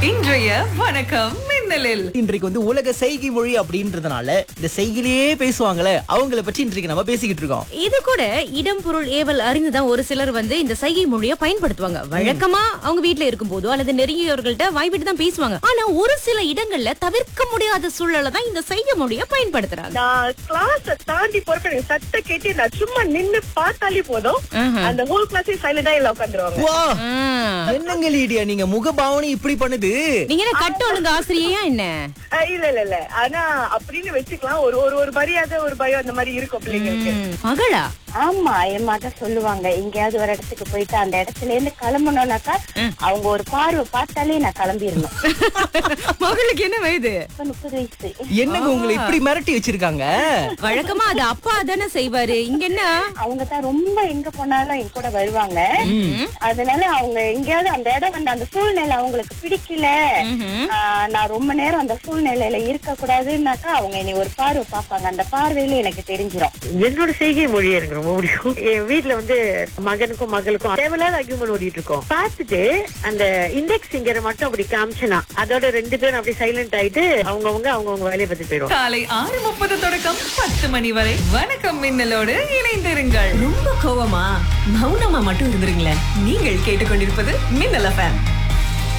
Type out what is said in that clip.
இன்றைய வணக்கம் மின்னலில் இன்றைக்கு வந்து உலக செய்கை மொழி அப்படின்றதுனால இந்த செய்கையிலேயே பேசுவாங்களே அவங்கள பற்றி இன்றைக்கு நம்ம பேசிக்கிட்டு இருக்கோம் இது கூட இடம் பொருள் ஏவல் அறிந்துதான் ஒரு சிலர் வந்து இந்த சைகை மொழியை பயன்படுத்துவாங்க வழக்கமா அவங்க வீட்ல இருக்கும் போதோ அல்லது நெருங்கியவர்கள்ட்ட வாய்விட்டு தான் பேசுவாங்க ஆனா ஒரு சில இடங்கள்ல தவிர்க்க முடியாத சூழல்ல தான் இந்த சைகை மொழியை பயன்படுத்துறாங்க நான் கிளாஸ் தாண்டி போறப்ப எனக்கு சத்த கேட்டு நான் சும்மா நின்னு பார்த்தாலே போதும் அந்த ஹோல் கிளாஸே சைலண்டா இல்ல உட்காந்துருவாங்க வா ஆ. என்னங்க லீடியா நீங்க முகபாவனை இப்படி பண்ணுது நீங்க என்ன கட்ட ஒழுங்கு ஆசிரியையா என்ன இல்ல இல்ல இல்ல ஆனா அப்படின்னு வச்சுக்கலாம் ஒரு ஒரு ஒரு மரியாதை ஒரு பயம் அந்த மாதிரி இருக்கும் பிள்ளைங்களுக்கு ம், மகளா ஆமா என் மாட்ட சொல்லுவாங்க எங்கேயாவது ஒரு இடத்துக்கு போயிட்டு அந்த இடத்துல இருந்து கிளம்பணும்னாக்கா அவங்க ஒரு பார்வை பார்த்தாலே நான் கிளம்பிடணும் மகளுக்கு என்ன வயது இப்ப முப்பது வயசு என்னங்க உங்களை இப்படி மிரட்டி வச்சிருக்காங்க வழக்கமா அது அப்பா தானே செய்வாரு இங்க என்ன அவங்க தான் ரொம்ப எங்க போனாலும் என் கூட வருவாங்க அதனால அவங்க எங்கேயாவது அந்த இடம் வந்து அந்த சூழ்நிலை அவங்களுக்கு பிடிக்கல ஆஹ், நான் ரொம்ப நேரம் அந்த சூழ்நிலையில இருக்க கூடாதுன்னாக்கா அவங்க என்னை ஒரு பார்வை பார்ப்பாங்க அந்த பார்வையில எனக்கு தெரிஞ்சிடும் என்னோட செய்கை மொழி எனக்கு ரொம்ப பிடிக்கும் என் வீட்ல வந்து மகனுக்கும் மகளுக்கும் தேவையில்லாத அக்யூமெண்ட் ஓடிட்டு இருக்கோம் பார்த்துட்டு அந்த இண்டெக்ஸ் சிங்கரை மட்டும் அப்படி காமிச்சனா அதோட ரெண்டு பேரும் அப்படி சைலண்ட் ஆயிட்டு அவங்கவங்க அவங்கவங்க வேலையை பத்தி போயிடும் காலை ஆறு முப்பது தொடக்கம் பத்து மணி வரை வணக்கம் மின்னலோடு இணைந்திருங்கள் ரொம்ப கோவமா மௌனமா மட்டும் இருந்துருங்களேன் நீங்கள் கேட்டுக்கொண்டிருப்பது மின்னல் எஃப்எம்